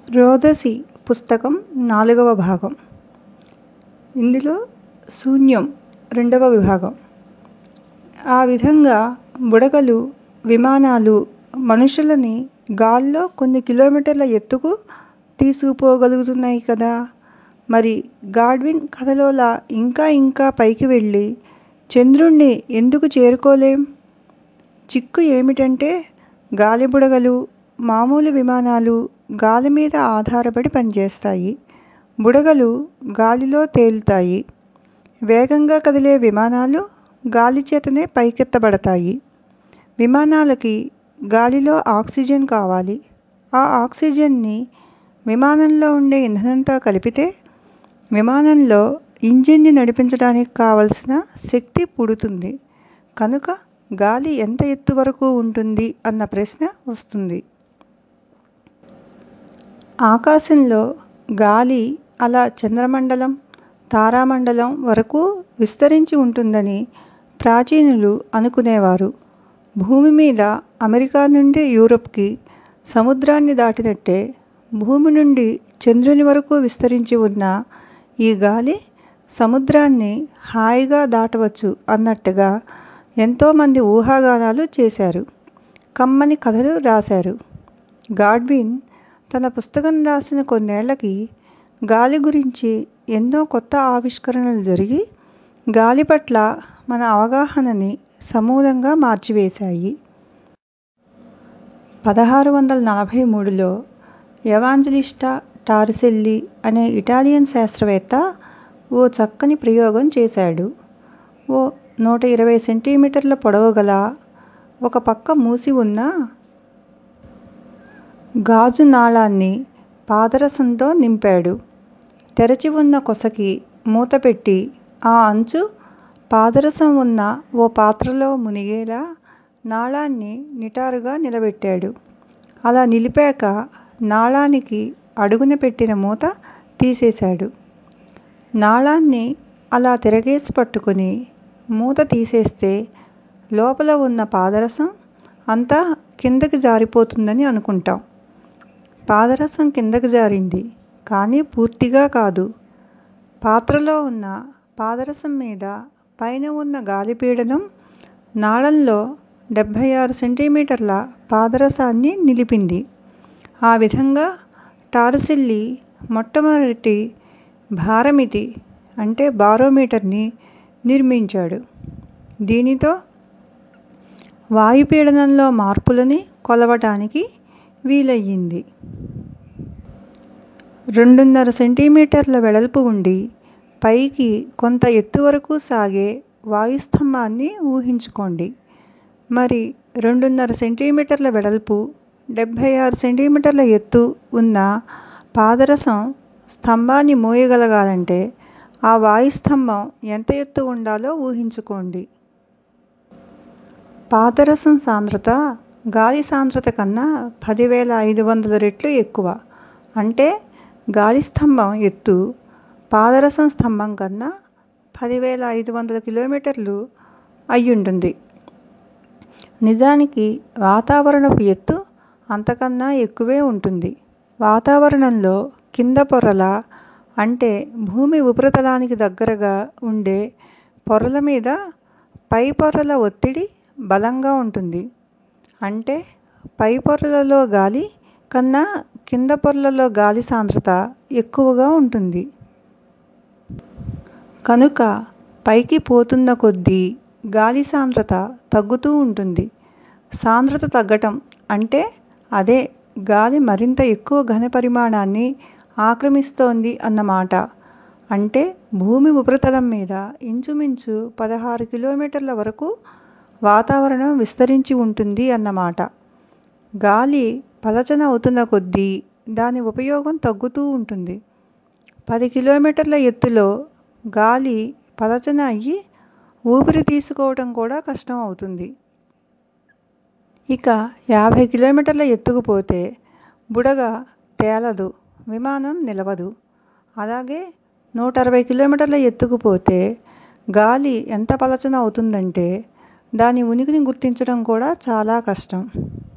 రోదసి పుస్తకం నాలుగవ భాగం ఇందులో శూన్యం రెండవ విభాగం ఆ విధంగా బుడగలు విమానాలు మనుషులని గాల్లో కొన్ని కిలోమీటర్ల ఎత్తుకు తీసుకుపోగలుగుతున్నాయి కదా మరి గాడ్విన్ కథలోలా ఇంకా ఇంకా పైకి వెళ్ళి చంద్రుణ్ణి ఎందుకు చేరుకోలేం చిక్కు ఏమిటంటే గాలిబుడగలు మామూలు విమానాలు గాలి మీద ఆధారపడి పనిచేస్తాయి బుడగలు గాలిలో తేలుతాయి వేగంగా కదిలే విమానాలు గాలి చేతనే పైకెత్తబడతాయి విమానాలకి గాలిలో ఆక్సిజన్ కావాలి ఆ ఆక్సిజన్ని విమానంలో ఉండే ఇంధనంతో కలిపితే విమానంలో ఇంజిన్ని నడిపించడానికి కావలసిన శక్తి పుడుతుంది కనుక గాలి ఎంత ఎత్తు వరకు ఉంటుంది అన్న ప్రశ్న వస్తుంది ఆకాశంలో గాలి అలా చంద్రమండలం తారామండలం వరకు విస్తరించి ఉంటుందని ప్రాచీనులు అనుకునేవారు భూమి మీద అమెరికా నుండి యూరప్కి సముద్రాన్ని దాటినట్టే భూమి నుండి చంద్రుని వరకు విస్తరించి ఉన్న ఈ గాలి సముద్రాన్ని హాయిగా దాటవచ్చు అన్నట్టుగా ఎంతోమంది ఊహాగానాలు చేశారు కమ్మని కథలు రాశారు గాడ్విన్ తన పుస్తకం రాసిన కొన్నేళ్ళకి గాలి గురించి ఎన్నో కొత్త ఆవిష్కరణలు జరిగి గాలి పట్ల మన అవగాహనని సమూలంగా మార్చివేశాయి పదహారు వందల నలభై మూడులో ఎవాంజలిస్టా టారిసెల్లి అనే ఇటాలియన్ శాస్త్రవేత్త ఓ చక్కని ప్రయోగం చేశాడు ఓ నూట ఇరవై సెంటీమీటర్ల పొడవు గల ఒక పక్క మూసి ఉన్న గాజు నాళాన్ని పాదరసంతో నింపాడు తెరచి ఉన్న కొసకి మూత పెట్టి ఆ అంచు పాదరసం ఉన్న ఓ పాత్రలో మునిగేలా నాళాన్ని నిటారుగా నిలబెట్టాడు అలా నిలిపాక నాళానికి అడుగున పెట్టిన మూత తీసేశాడు నాళాన్ని అలా తిరగేసి పట్టుకుని మూత తీసేస్తే లోపల ఉన్న పాదరసం అంతా కిందకి జారిపోతుందని అనుకుంటాం పాదరసం కిందకి జారింది కానీ పూర్తిగా కాదు పాత్రలో ఉన్న పాదరసం మీద పైన ఉన్న గాలి పీడనం నాళంలో డెబ్భై ఆరు సెంటీమీటర్ల పాదరసాన్ని నిలిపింది ఆ విధంగా టారిసెల్లి మొట్టమొదటి భారమితి అంటే బారోమీటర్ని నిర్మించాడు దీనితో వాయుపీడనంలో మార్పులని కొలవటానికి వీలయ్యింది రెండున్నర సెంటీమీటర్ల వెడల్పు ఉండి పైకి కొంత ఎత్తు వరకు సాగే వాయుస్తంభాన్ని ఊహించుకోండి మరి రెండున్నర సెంటీమీటర్ల వెడల్పు డెబ్భై ఆరు సెంటీమీటర్ల ఎత్తు ఉన్న పాదరసం స్తంభాన్ని మోయగలగాలంటే ఆ వాయుస్తంభం ఎంత ఎత్తు ఉండాలో ఊహించుకోండి పాదరసం సాంద్రత గాలి సాంద్రత కన్నా పదివేల ఐదు వందల రెట్లు ఎక్కువ అంటే గాలి స్తంభం ఎత్తు పాదరసం స్తంభం కన్నా పదివేల ఐదు వందల కిలోమీటర్లు అయ్యుంటుంది నిజానికి వాతావరణపు ఎత్తు అంతకన్నా ఎక్కువే ఉంటుంది వాతావరణంలో కింద పొరల అంటే భూమి ఉపరితలానికి దగ్గరగా ఉండే పొరల మీద పై పొరల ఒత్తిడి బలంగా ఉంటుంది అంటే పై పొరలలో గాలి కన్నా కింద పొరలలో గాలి సాంద్రత ఎక్కువగా ఉంటుంది కనుక పైకి పోతున్న కొద్దీ గాలి సాంద్రత తగ్గుతూ ఉంటుంది సాంద్రత తగ్గటం అంటే అదే గాలి మరింత ఎక్కువ ఘనపరిమాణాన్ని ఆక్రమిస్తోంది అన్నమాట అంటే భూమి ఉపరితలం మీద ఇంచుమించు పదహారు కిలోమీటర్ల వరకు వాతావరణం విస్తరించి ఉంటుంది అన్నమాట గాలి పలచన అవుతున్న కొద్దీ దాని ఉపయోగం తగ్గుతూ ఉంటుంది పది కిలోమీటర్ల ఎత్తులో గాలి పలచన అయ్యి ఊపిరి తీసుకోవటం కూడా కష్టం అవుతుంది ఇక యాభై కిలోమీటర్ల ఎత్తుకు పోతే బుడగ తేలదు విమానం నిలవదు అలాగే నూట అరవై కిలోమీటర్ల ఎత్తుకు పోతే గాలి ఎంత పలచన అవుతుందంటే దాని ఉనికిని గుర్తించడం కూడా చాలా కష్టం